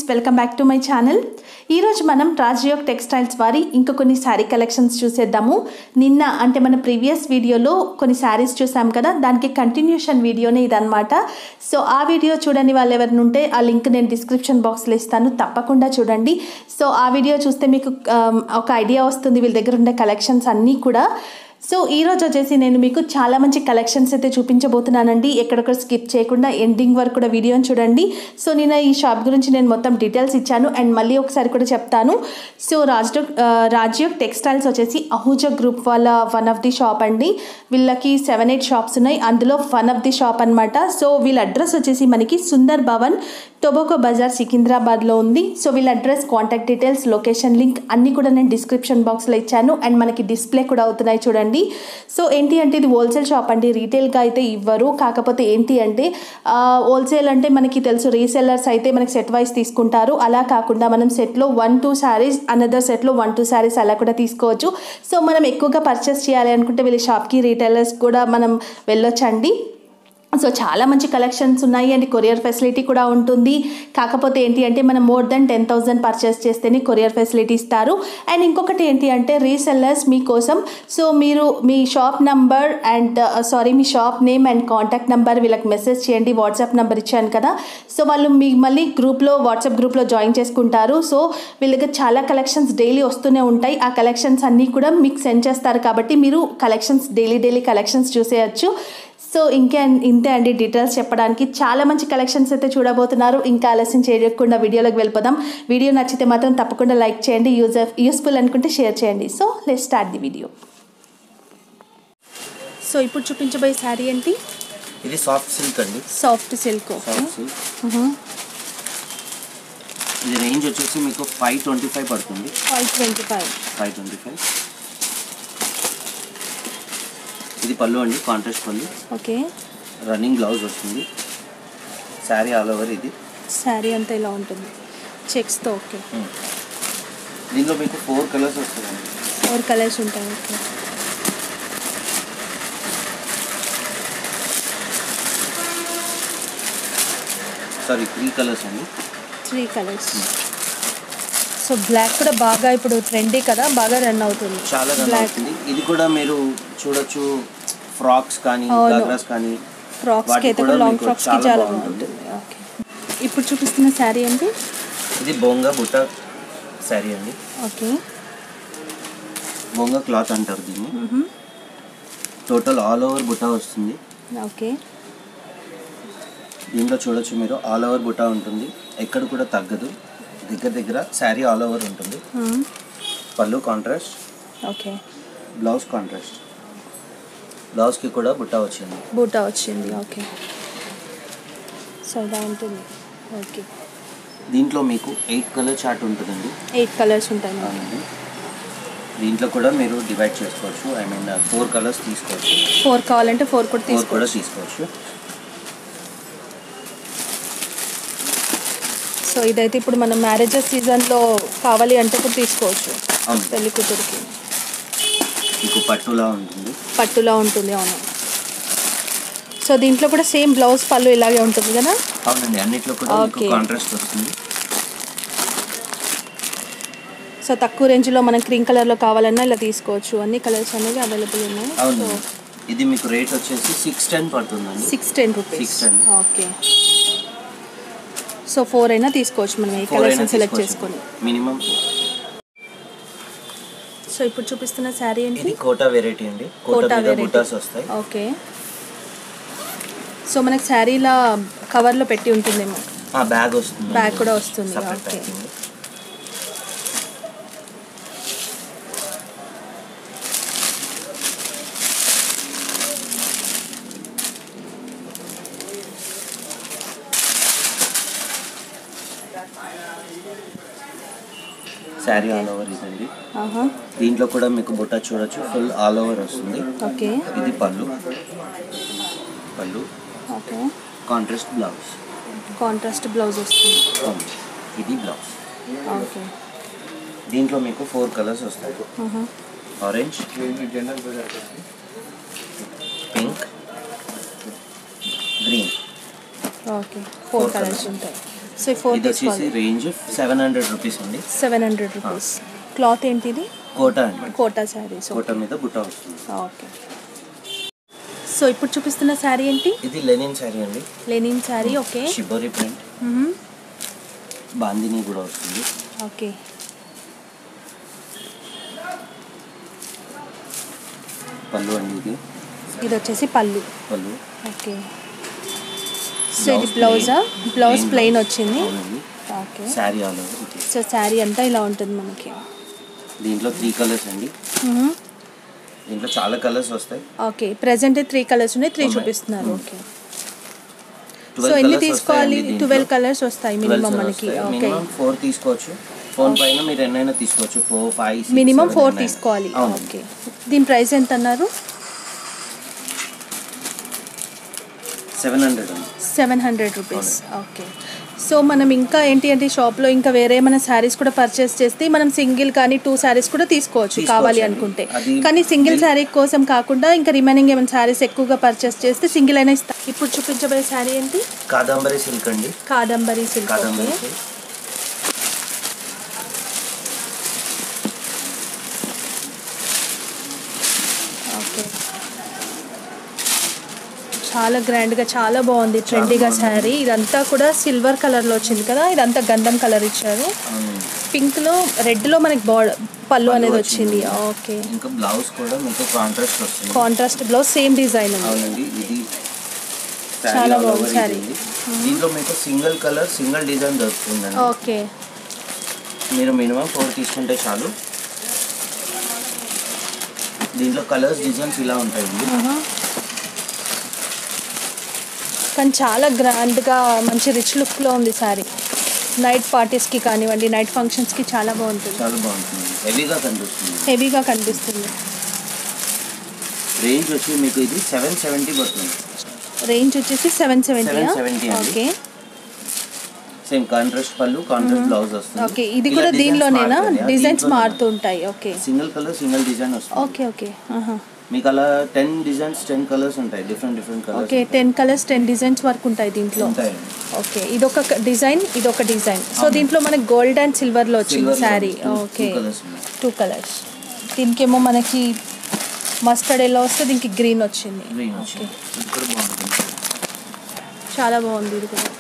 Welcome back to my channel ఈరోజు మనం రాజయోగ్ textiles వారి ఇంకా కొన్ని శారీ కలెక్షన్స్ చూసేద్దాము నిన్న అంటే మన ప్రీవియస్ వీడియోలో కొన్ని శారీస్ చూసాం కదా దానికి కంటిన్యూషన్ వీడియోనే ఇదనమాట సో ఆ వీడియో చూడని వాళ్ళు ఎవరైనా ఉంటే ఆ లింక్ నేను డిస్క్రిప్షన్ బాక్స్లో ఇస్తాను తప్పకుండా చూడండి సో ఆ వీడియో చూస్తే మీకు ఆమ్, ఒక ఐడియా వస్తుంది వీళ్ళ దగ్గర ఉండే కలెక్షన్స్ అన్నీ కూడా సో ఈ రోజు వచ్చేసి నేను మీకు చాలా మంచి కలెక్షన్స్ అయితే చూపించబోతున్నానండి ఎక్కడొక్కడ స్కిప్ చేయకుండా ఎండింగ్ వరకు కూడా వీడియోని చూడండి సో నేను ఈ షాప్ గురించి నేను మొత్తం డీటెయిల్స్ ఇచ్చాను అండ్ మళ్ళీ ఒకసారి కూడా చెప్తాను సో రాజ్యోగ్ రాజ్యోగ్ టెక్స్టైల్స్ వచ్చేసి అహూజా గ్రూప్ వాళ్ళ వన్ ఆఫ్ ది షాప్ అండి వీళ్ళకి సెవెన్ ఎయిట్ షాప్స్ ఉన్నాయి అందులో వన్ ఆఫ్ ది షాప్ అనమాట సో వీళ్ళ అడ్రస్ వచ్చేసి మనకి సుందర్ భవన్ టొబాకో బజార్ సికింద్రాబాద్లో ఉంది సో వీళ్ళ address contact details location link అన్నీ కూడా నేను డిస్క్రిప్షన్ బాక్స్లో ఇచ్చాను అండ్ మనకి డిస్ప్లే కూడా అవుతున్నాయి చూడండి సో ఏంటి అంటే ఇది హోల్సేల్ షాప్ అండి రీటైల్గా అయితే ఇవ్వరు కాకపోతే ఏంటి అంటే హోల్సేల్ అంటే మనకి తెలుసు రీసెల్లర్స్ అయితే మనకి సెట్ వైస్ తీసుకుంటారు అలా కాకుండా మనం సెట్లో వన్ టూ శారీస్ అనదర్ సెట్లో వన్ టూ శారీస్ అలా కూడా తీసుకోవచ్చు సో మనం ఎక్కువగా పర్చేస్ చేయాలి అనుకుంటే వీళ్ళ షాప్కి రీటైలర్స్ కూడా మనం వెళ్ళొచ్చండి సో చాలా మంచి కలెక్షన్స్ ఉన్నాయి అండ్ కొరియర్ ఫెసిలిటీ కూడా ఉంటుంది కాకపోతే ఏంటి అంటే మనం more than ten thousand purchase చేస్తేనే కొరియర్ ఫెసిలిటీ ఇస్తారు అండ్ ఇంకొకటి ఏంటి అంటే రీసెల్లర్స్ మీకోసం సో మీరు మీ షాప్ నంబర్ అండ్ సారీ మీ shop name and contact number వీళ్ళకి మెసేజ్ చేయండి వాట్సాప్ నెంబర్ ఇచ్చాను కదా సో వాళ్ళు మీ మళ్ళీ గ్రూప్లో వాట్సాప్ గ్రూప్లో జాయిన్ చేసుకుంటారు సో వీళ్ళకి చాలా కలెక్షన్స్ డైలీ వస్తూనే ఉంటాయి ఆ కలెక్షన్స్ అన్నీ కూడా మీకు సెండ్ చేస్తారు కాబట్టి మీరు కలెక్షన్స్ డైలీ డైలీ కలెక్షన్స్ చూసేయచ్చు సో ఇంకే ఇంతే అండి డీటెయిల్స్ చెప్పడానికి చాలా మంచి కలెక్షన్స్ అయితే చూడబోతున్నారు ఇంకా ఆలస్యం చేయకుండా వీడియోలోకి వెళ్ళిపోదాం వీడియో నచ్చితే మాత్రం తప్పకుండా లైక్ చేయండి యూజ్ యూస్ఫుల్ అనుకుంటే షేర్ చేయండి so let start the video so ఇప్పుడు చూపించబోయే శారీ ఏంటి ఇది సాఫ్ట్ సిల్క్ అండి సాఫ్ట్ సిల్క్ సాఫ్ట్ సిల్క్ ఇది రేంజ్ వచ్చేసి మీకు ఫైవ్ ట్వంటీ ఫైవ్ పడుతుంది five twenty five five twenty five ఇది పళ్ళు అండి కాంట్రాస్ట్ పళ్ళు ఓకే రన్నింగ్ బ్లౌజ్ వస్తుంది శారీ ఆల్ ఓవర్ ఇది శారీ అంతా ఇలా ఉంటుంది చెక్స్తో ఓకే దీనిలో మీకు ఫోర్ కలర్స్ వస్తాయండి ఫోర్ కలర్స్ ఉంటాయి ఓకే సారీ త్రీ కలర్స్ అండి త్రీ కలర్స్ సో బ్లాక్ కూడా బాగా ఇప్పుడు ట్రెండీ కదా బాగా రన్ అవుతుంది చాలా రన్ బ్లాక్ అవుతుంది ఇది కూడా మీరు చూడొచ్చు ఫ్రాక్స్ కానీ అవును. గాగ్రాస్ కానీ ఫ్రాక్స్కి వాటికి అయితే కూడా లాంగ్ మీకు ఫ్రాక్స్కి చాలా చాలా బాగుంటుంది. బాగుంటుంది ఓకే ఇప్పుడు చూపిస్తున్న శారీ ఏంటి ఇది బొంగ బుట్ట శారీ అండి ఓకే బొంగ క్లాత్ అంటారు దీన్ని టోటల్ ఆల్ ఓవర్ బుట్ట వస్తుంది ఓకే దీంట్లో చూడొచ్చు మీరు ఆల్ ఓవర్ బుట్ట ఉంటుంది ఎక్కడ కూడా తగ్గదు దగ్గర దగ్గర శారీ ఆల్ ఓవర్ ఉంటుంది పళ్ళు కాంట్రాస్ట్ ఓకే బ్లౌజ్ కాంట్రాస్ట్ బ్లౌజ్కి కూడా బుట్ట వచ్చింది బూటా వచ్చింది ఓకే సో ఇలా ఉంటుంది ఓకే దీంట్లో మీకు ఎయిట్ కలర్ చార్ట్ ఉంటుందండి ఎయిట్ కలర్స్ ఉంటాయి మనకి. అవునండి దీంట్లో కూడా మీరు డివైడ్ చేసుకోవచ్చు ఐ మీన్ ఫోర్ కలర్స్ తీసుకోవచ్చు ఫోర్ కావాలంటే ఫోర్ కూడా ఫోర్ కూడా తీసుకోవచ్చు తీసుకోవచ్చు సో ఇదైతే ఇప్పుడు మనం మ్యారేజెస్ సీజన్లో కావాలి అంటే కూడా తీసుకోవచ్చు అవును పెళ్లి కూతురికి మీకు పట్టులా ఉంటుంది పట్టులా ఉంటుంది అవును సో దీంట్లో కూడా సేమ్ బ్లౌజ్ పళ్ళు ఇలాగే ఉంటుంది కదా అవునండి అన్నిట్లో కూడా మీకు Okay. కాంట్రాస్ట్ వస్తుంది సో తక్కువ రేంజ్లో మనం క్రీమ్ కలర్లో కావాలన్నా ఇలా తీసుకోవచ్చు అన్ని కలర్స్ అనేవి అవైలబుల్ ఉన్నాయి అవును ఇది మీకు రేట్ వచ్చేసి సిక్స్ టెన్ పడుతుందండి six ten rupees 610. Okay so four అయినా తీసుకోవచ్చు మనం ఈ ఫోర్ కలర్స్ అయినా సెలెక్ట్ చేసుకొని మినిమం సో ఇప్పుడు చూపిస్తున్న శారీ ఏంటి ఇది కోటా వెరైటీ అండి కోటా కోటా మీద variety. బుటాస్ వస్తాయి ఓకే సో మనకి శారీలా కవర్లో పెట్టి ఉంటుందేమో ఆ బ్యాగ్ వస్తుంది బ్యాగ్ కూడా వస్తుంది separate okay packing sari all over ఇదండి ఆహా దీంట్లో కూడా మీకు బుట్ట చూడొచ్చు ఫుల్ ఆల్ ఓవర్ వస్తుంది ఓకే ఇది పళ్ళు పళ్ళు okay contrast blouse contrast blouse వస్తుంది ఇది బ్లౌజ్ ఓకే దీంట్లో మీకు ఫోర్ కలర్స్ వస్తాయి ఆహా orange pink green okay four Four colours colours. ఉంటాయి సో ఈ ఫోర్ ఇది వచ్చేసి తీసుకోవాలి రేంజ్ సెవెన్ హండ్రెడ్ రూపీస్ అండి సెవెన్ హండ్రెడ్ రూపీస్ క్లాత్ ఏంటిది కోటా అండి కోటా శారీస్ కోటా మీద బుట్ట వస్తుంది ఓకే సో ఇప్పుడు చూపిస్తున్న శారీ ఏంటి ఇది లెనిన్ శారీ అండి linen sari okay shibori print bandhani కూడా వస్తుంది ఓకే పళ్ళు అండి ఇది ఇది వచ్చేసి పళ్ళు పళ్ళు ఓకే సో ఇది Blouse బ్లౌజా plain. Blouse Plain plain blouse. వచ్చింది అవునండి ఓకే శారీ ఆల్ ఓవర్ ఇది సో శారీ అంతా ఇలా ఉంటుంది మనకి దీంట్లో త్రీ కలర్స్ అండి దీంట్లో చాలా కలర్స్ వస్తాయి ఓకే ప్రజెంట్ త్రీ కలర్స్ ఉన్నాయి త్రీ ఉన్నాయి. చూపిస్తున్నారు ఓకే సో 12 ఎన్ని colours తీసుకోవాలి వస్తాయండి దీంట్లో. ట్వెల్వ్ కలర్స్ వస్తాయి 12 మినిమం colours మనకి వస్తాయి. ఓకే మినిమం ఫోర్ తీసుకోవచ్చు ఫోన్ పైన మీరు ఎన్నైనా తీసుకోవచ్చు four five six, minimum seven, four ఎన్నైనా. తీసుకోవాలి అవునండి. ఓకే దీని ప్రైస్ ఎంత అన్నారు సెవెన్ హండ్రెడ్ అండి seven hundred rupees okay so మనం ఇంకా ఏంటి అంటే షాప్లో ఇంకా వేరే ఏమైనా శారీస్ కూడా పర్చేస్ చేస్తే మనం సింగిల్ కానీ టూ శారీస్ కూడా తీసుకోవచ్చు తీసుకోవచ్చు కావాలి అండి. అనుకుంటే అది కానీ సింగిల్ బిల్- శారీ కోసం కాకుండా ఇంకా రిమైనింగ్ ఏమైనా శారీస్ ఎక్కువగా పర్చేస్ చేస్తే సింగిల్ అయినా ఇస్తాం ఇప్పుడు చూపించబోయే శారీ ఏంటి కాదంబరి సిల్క్ అండి Kadambari silk Kadambari okay silk okay చాలా గ్రాండ్గా చాలా బాగుంది ట్రెండీగా బాగుంది. శారీ ఇదంతా కూడా సిల్వర్ కలర్లో వచ్చింది కదా ఇదంతా గంధం కలర్ ఇచ్చారు అవునండి పింక్లో రెడ్లో మనకి బార్డర్ పళ్ళు పళ్ళు అనేది వచ్చింది వచ్చింది. ఓకే ఇంకా బ్లౌజ్ కూడా మీకు కాంట్రాస్ట్ వస్తుంది కాంట్రాస్ట్ బ్లౌజ్ సేమ్ డిజైన్ ఉంది అవునండి ఇది చాలా all బాగుంది over saree. ఇది. దీంట్లో మీకు సింగిల్ కలర్ సింగిల్ డిజైన్ దొరుకుతుందండి ఓకే మీరు మినిమం ఫోర్ తీసుకుంటే చాలు దీంట్లో కలర్స్ డిజైన్స్ ఇలా ఉంటాయండి ఆహా. కానీ చాలా గ్రాండ్గా మంచి రిచ్ లుక్లో ఉంది శారీ నైట్ పార్టీస్కి కానివ్వండి నైట్ ఫంక్షన్స్కి చాలా బాగుంటుంది చాలా బాగుంటుంది హెవీగా కనిపిస్తుంది హెవీగా కనిపిస్తుంది రేంజ్ వచ్చి మీకు ఇది సెవెన్ సెవెంటీ పడుతుంది రేంజ్ వచ్చేసి సెవెన్ సెవెంటీ 770 అండి. ఓకే సేమ్ కాంట్రాస్ట్ పళ్ళు కాంట్రాస్ట్ బ్లౌజ్ వస్తుంది ఓకే ఇది ఇలా కూడా designs దీనిలోనేనా మారుతాయి. ఆ, డిజైన్స్ దీంట్లోనే. మారుతూ ఉంటాయి okay single colour single design వస్తుంది ఓకే ఓకే ఆహా. మీకు అలా టెన్ డిజైన్స్ టెన్ కలర్స్ ఉంటాయి different different colours okay ten colours ten designs వరకు ఉంటాయి దీంట్లో ఉంటాయండి ఓకే ఇదొక డిజైన్ ఇదొక డిజైన్ సో దీంట్లో మనకి గోల్డ్ అండ్ సిల్వర్లో వచ్చింది Silver లో sari two- okay two colours ఉన్నాయి. టూ కలర్స్ దీనికేమో మనకి మస్టర్డ్ ఎల్లో వస్తే దీనికి గ్రీన్ వచ్చింది గ్రీన్ ఓకే వచ్చింది ఇది కూడా బాగుంటుంది చాలా బాగుంది ఇది కూడా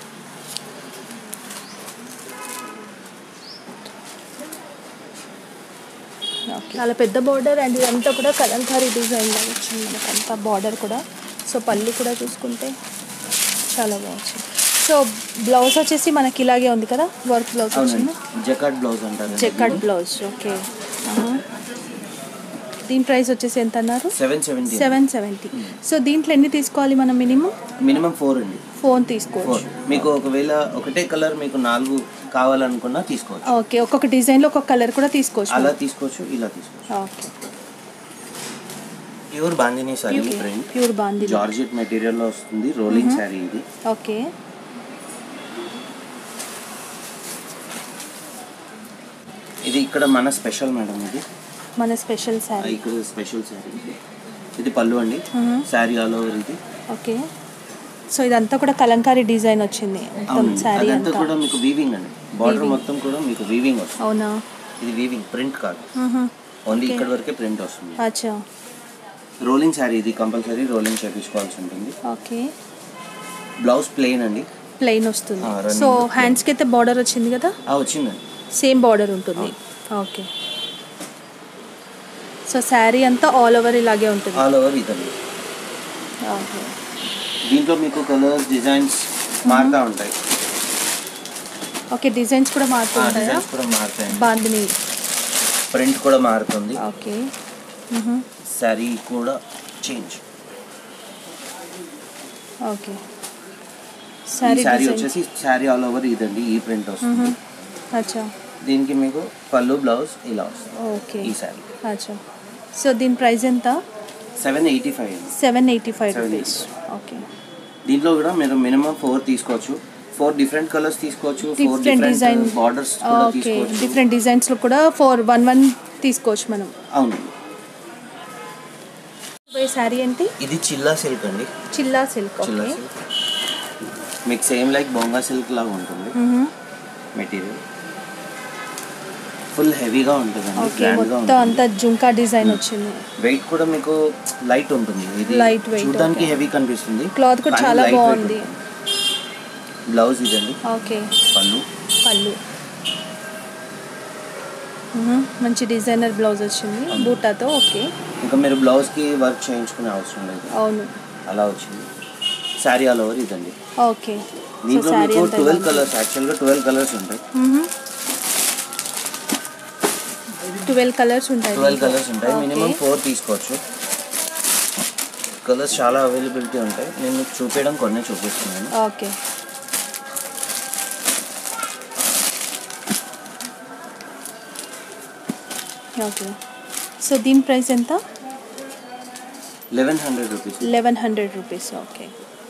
ఓకే. చాలా పెద్ద బార్డర్ అండ్ ఇదంతా కూడా కలంకారీ డిజైన్ లాగా వచ్చింది మనకి అంతా బార్డర్ కూడా సో పళ్ళు కూడా చూసుకుంటే చాలా బాగుంది సో బ్లౌజ్ వచ్చేసి మనకి ఇలాగే ఉంది కదా వర్క్ బ్లౌజ్ అవునండి వచ్చింది జకాట్ బ్లౌజ్ అంటారు చెక్కడ్ బ్లౌజ్ ఓకే ఆహా. దీని ప్రైస్ వచ్చేసి ఎంత అన్నారు seven seventy seven seventy so దీంట్లో ఎన్ని తీసుకోవాలి మనం మినిమం మినిమం ఫోర్ అండి ఫోన్ ఫోర్ తీసుకోవచ్చు మీకు ఒకవేళ ఒకటే కలర్ మీకు నాలుగు కావాలనుకున్నా తీసుకోవచ్చు ఓకే ఒక్కొక్క డిజైన్లో ఒక్కొక్క కలర్ కూడా తీసుకోవచ్చు అలా తీసుకోవచ్చు ఇలా తీసుకోవచ్చు okay pure bandhani sari print pure bandhi georgette material లో వస్తుంది రోలింగ్ శారీ ఇది ఓకే ఇది ఇక్కడ మన స్పెషల్ మేడం ఇది మన స్పెషల్ ఆ, శారీ ఇక్కడ స్పెషల్ శారీ ఇది ఇది పళ్ళు అండి మ్మ్. శారీ ఆల్ ఓవర్ ఇది ఓకే సో ఇదంతా కూడా కలంకారీ డిజైన్ వచ్చింది మొత్తం అవునండి శారీ అదంతా అంతా కూడా మీకు వీవింగ్ అండి బార్డర్ Weaving. మొత్తం కూడా మీకు వీవింగ్ వస్తుంది అవునా ఇది వీవింగ్ ప్రింట్ కాదు మ్హూ. Only Okay. ఇక్కడ వరకే ప్రింట్ వస్తుంది అచ్చా రోలింగ్ శారీ ఇది కంపల్సరీ రోలింగ్ చేపించుకోవాల్సి ఉంటుంది ఓకే బ్లౌజ్ ప్లెయిన్ అండి ప్లెయిన్ వస్తుంది ఆ, running సో with plain. హ్యాండ్స్కి అయితే బార్డర్ వచ్చింది కదా ఆ వచ్చిందండి సేమ్ బార్డర్ ఉంటుంది ఓకే సో శారీ అంతా ఆల్ ఓవర్ ఇలాగే ఉంటుంది ఆల్ ఓవర్ ఇదండి ఓకే దీంట్లో మీకు కలర్స్ డిజైన్స్ మారుతూ ఉంటాయి ఓకే డిజైన్స్ కూడా మారుతూ ఆ ఉంటాయా డిజైన్స్ కూడా మారుతాయండి బాందిని ప్రింట్ కూడా మారుతుంది ఓకే మ్హూ. శారీ కూడా చేంజ్ ఓకే ఈ శారీ శారీ డిజైన్ వచ్చేసి శారీ ఆల్ ఓవర్ ఇదండి ఈ ప్రింట్ వస్తుంది అచ్చా దీనికి మీకు పళ్ళు బ్లౌజ్ ఇలా వస్తుంది ఓకే ఈ శారీ అచ్చా సో దీని ప్రైస్ ఎంత seven eighty five seven eighty five 785. Rupees okay దీంట్లో కూడా మీరు మినిమం ఫోర్ తీసుకోవచ్చు ఫోర్ డిఫరెంట్ కలర్స్ తీసుకోవచ్చు four different design different borders కూడా ఓకే తీసుకోవచ్చు డిఫరెంట్ డిజైన్స్లో కూడా ఫోర్ వన్ వన్ తీసుకోవచ్చు మనం అవును ఈ శారీ ఏంటి ఇది చిల్లా సిల్క్ అండి Chilla silk Chilla okay silk మీకు సేమ్ లైక్ బొంగా సిల్క్ లాగా ఉంటుంది మెటీరియల్ ఫుల్ హెవీగా ఉంటుందండి ఓకే గ్రాండ్గా మొత్తం అంతా జుంకా డిజైన్ వచ్చింది వెయిట్ కూడా మీకు లైట్ ఉంటుంది ఇది Light weight, చూడడానికి okay. హెవీ కనిపిస్తుంది క్లాత్ కూడా కానీ చాలా light weight బాగుంది ఉంటుంది. బ్లౌజ్ ఇదండి ఓకే పళ్ళు పళ్ళు మ్మ్. మంచి డిజైనర్ బ్లౌజ్ వచ్చింది బూటాతో ఓకే ఇంకా మీరు బ్లౌజ్కి వర్క్ చేయించుకునే అవసరం లేదు అవును అలా వచ్చింది శారీ ఆల్ ఓవర్ ఇదండి ఓకే సో దీంట్లో శారీ మీకు అంతా ట్వెల్వ్ కలర్స్ యాక్చువల్గా ట్వెల్వ్ కలర్స్ ఉంటాయి ట్వెల్వ్ కలర్స్ ఉంటాయి ట్వెల్వ్ దీంట్లో. కలర్స్ ఉంటాయి ఓకే. మినిమం ఫోర్ తీసుకోవచ్చు కలర్స్ చాలా అవైలబిలిటీ ఉంటాయి నేను మీకు చూపించడం కొన్ని చూపిస్తున్నాను ఓకే ఓకే సో దీని ప్రైస్ ఎంత eleven hundred rupees eleven hundred rupees okay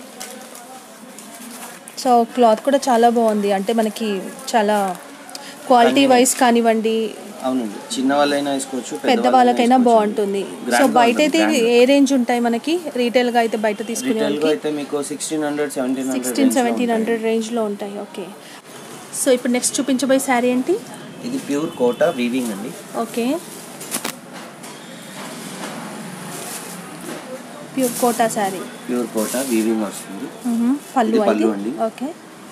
so cloth కూడా చాలా బాగుంది అంటే మనకి చాలా క్వాలిటీ కానీ- వైజ్ కానివ్వండి అవునండి చిన్న వాళ్ళైనా వేసుకోవచ్చు పెద్ద వాళ్ళకైనా బాగుంటుంది Grand సో గా బయట ఉంటుంది, అయితే ఇది grand. ఏ రేంజ్ ఉంటాయి మనకి రీటైల్గా అయితే బయట తీసుకునే రిటైల్ గా వాళ్ళకి అయితే మీకు sixteen hundred seventeen sixteen seventeen hundred రేంజ్లో ఉంటాయి ఓకే సో ఇప్పుడు నెక్స్ట్ చూపించబోయే శారీ ఏంటి ఇది ప్యూర్ కోటా వీవింగ్ అండి okay pure Kota sari pure Kota weaving వస్తుంది పళ్ళు ఇది పళ్ళు అయితే అండి. Okay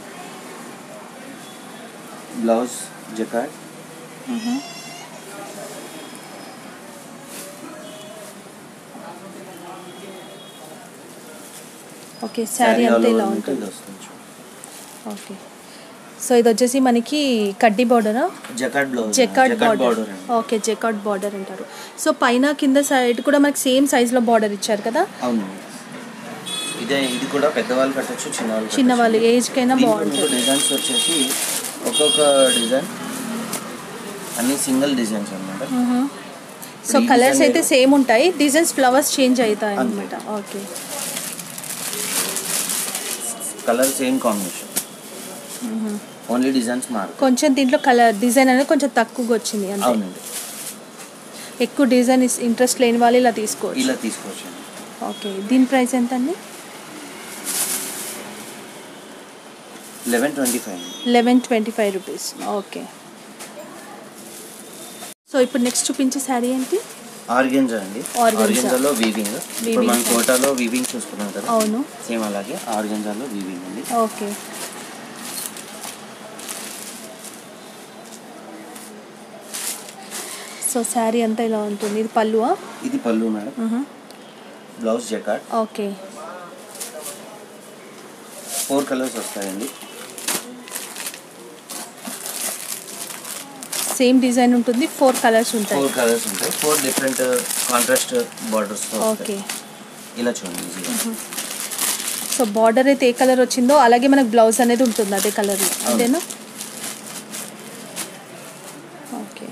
blouse jacquard okay sari అంతా ఇలా ఇది ఉంటుంది వస్తుంది ఓకే సో ఇది వచ్చేసి మనకి కడ్డీ బార్డరా jacquard blouse jacquard jacquard border border అండి ఓకే జెకాట్ బార్డర్ అంటారు సో పైన కింద సైడ్ కూడా మనకి సేమ్ సైజులో బార్డర్ ఇచ్చారు కదా అవును ఇదే ఇది కూడా పెద్దవాళ్ళు కట్టచ్చు చిన్న వాళ్ళు చిన్న వాళ్ళు ఏజ్కైనా దీంట్లో బాగుంటుంది మీకు డిజైన్స్ వచ్చేసి ఒక్కొక్క డిజైన్ అన్ని సింగిల్ డిజైన్స్ అన్నమాట సో ఈ కలర్స్ design అయితే వేరు. సేమ్ ఉంటాయి డిజైన్స్ ఫ్లవర్స్ చేంజ్ అవుతాయి అంతే. అనమాట okay colour same combination only designs మారు కొంచెం దీంట్లో కలర్ డిజైన్ అనేది కొంచెం తక్కువగా వచ్చింది అంతే అవునండి ఎక్కువ డిజైన్ ఇంట్రెస్ట్ లేని వాళ్ళు ఇలా తీసుకోవచ్చు ఇలా తీసుకోవచ్చండి ఓకే దీని ప్రైస్ ఎంత అండి eleven twenty five eleven twenty five rupees okay so ఇప్పుడు నెక్స్ట్ చూపించే శారీ ఏంటి ఆర్గెంజా అండి Organza. ఆర్గెంజాలో వీవింగ్ ఇప్పుడు మనం కోటాలో వీవింగ్ చూసుకున్నాం కదా అవును సేమ్ అలాగే ఆర్గెంజాలో వీవింగ్ అండి ఓకే సో శారీ అంతా ఇలా ఉంటుంది ఇది పళ్ళువా ఇది పళ్ళు madam blouse jacquard okay four colours వస్తాయండి సేమ్ డిజైన్ ఉంటుంది ఫోర్ కలర్స్ ఉంటాయి ఫోర్ కలర్స్ ఉంటాయి four different contrast borders okay ఇలా చూడండి ఈజీగా సో బార్డర్ అయితే ఏ కలర్ వచ్చిందో అలాగే మనకు బ్లౌజ్ అనేది ఉంటుంది అదే కలర్ అంతేనా ఓకే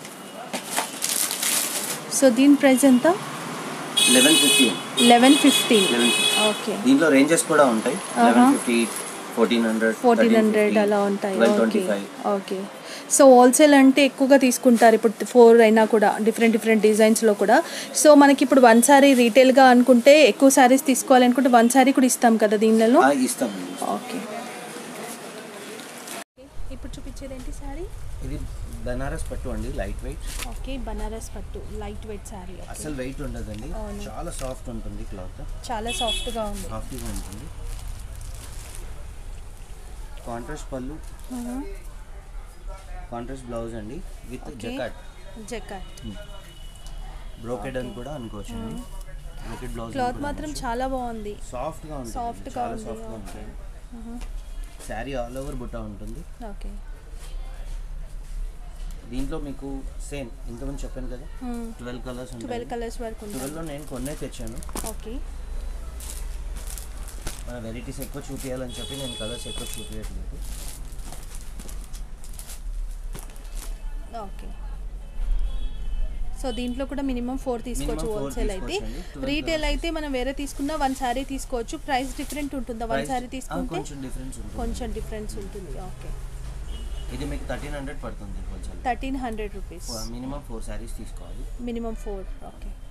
సో దీని ప్రైస్ ఎంత eleven fifty eleven fifteen eleven fifty okay దీంట్లో రేంజెస్ కూడా ఉంటాయి ఆహా. Eleven fifty fourteen hundred fourteen hundred అలా ఉంటాయి twelve okay twenty five okay so wholesale అంటే ఎక్కువగా తీసుకుంటారు ఇప్పుడు ఫోర్ అయినా కూడా డిఫరెంట్ డిఫరెంట్ డిజైన్స్లో కూడా సో మనకి ఇప్పుడు వన్ సారీ రీటైల్గా అనుకుంటే ఎక్కువ సారీస్ తీసుకోవాలనుకుంటే వన్ సారీ కూడా ఇస్తాం కదా దీనిలో ఇస్తామండి ఓకే ఇప్పుడు చూపించేది ఏంటి సారీ ఇది బనారస్ పట్టు అండి లైట్ వెయిట్ ఓకే బనారస్ పట్టు లైట్ వెయిట్ సారీ అసలు వెయిట్ ఉండదండి అవును. చాలా సాఫ్ట్ ఉంటుంది క్లాత్ చాలా సాఫ్ట్గా ఉంది సాఫ్ట్గా ఉంటుంది కాంట్రాస్ట్ పళ్ళు కాంట్రాస్ట్ బ్లౌజ్ అండి with Okay. Jacquard jacquard brocade అని కూడా అనుకోవచ్చు అండి బ్రోకెడ్ బ్లౌజ్ క్లాత్ మాత్రం చాలా బాగుంది సాఫ్ట్గా ఉంటుంది సాఫ్ట్గా చాలా ఉంది సాఫ్ట్గా ఓకే ఉంటుంది శారీ ఆల్ ఓవర్ బుట్ట ఉంటుంది ఓకే దీంట్లో మీకు సేమ్ ఇంతకుముందు చెప్పాను కదా ట్వెల్వ్ కలర్స్ ట్వెల్వ్ ఉంటాయి కలర్స్ వరకు ఉంటుంది ట్వెల్వ్లో నేను కొన్నే తెచ్చాను ఓకే మన వెరైటీస్ ఎక్కువ చూపించాలని చెప్పి నేను కలర్స్ ఎక్కువ చూపించట్లేదు ఓకే సో దీంట్లో కూడా మినిమం ఫోర్ తీసుకోవచ్చు Minimum four హోల్సేల్ అయితే తీసుకోవచ్చండి. Twelve రీటైల్ అయితే మనం వేరే తీసుకున్నా వన్ సారీ తీసుకోవచ్చు ప్రైస్ డిఫరెంట్ ఉంటుందా వన్ Price- సారీ ఆ, తీసుకుంటే కొంచెం డిఫరెన్స్ ఉంటుంది కొంచెం డిఫరెన్స్ ఉంటుంది ఓకే ఇది మీకు థర్టీన్ హండ్రెడ్ పడుతుంది wholesale thirteen hundred rupees minimum four saris తీసుకోవాలి మినిమం ఫోర్ ఓకే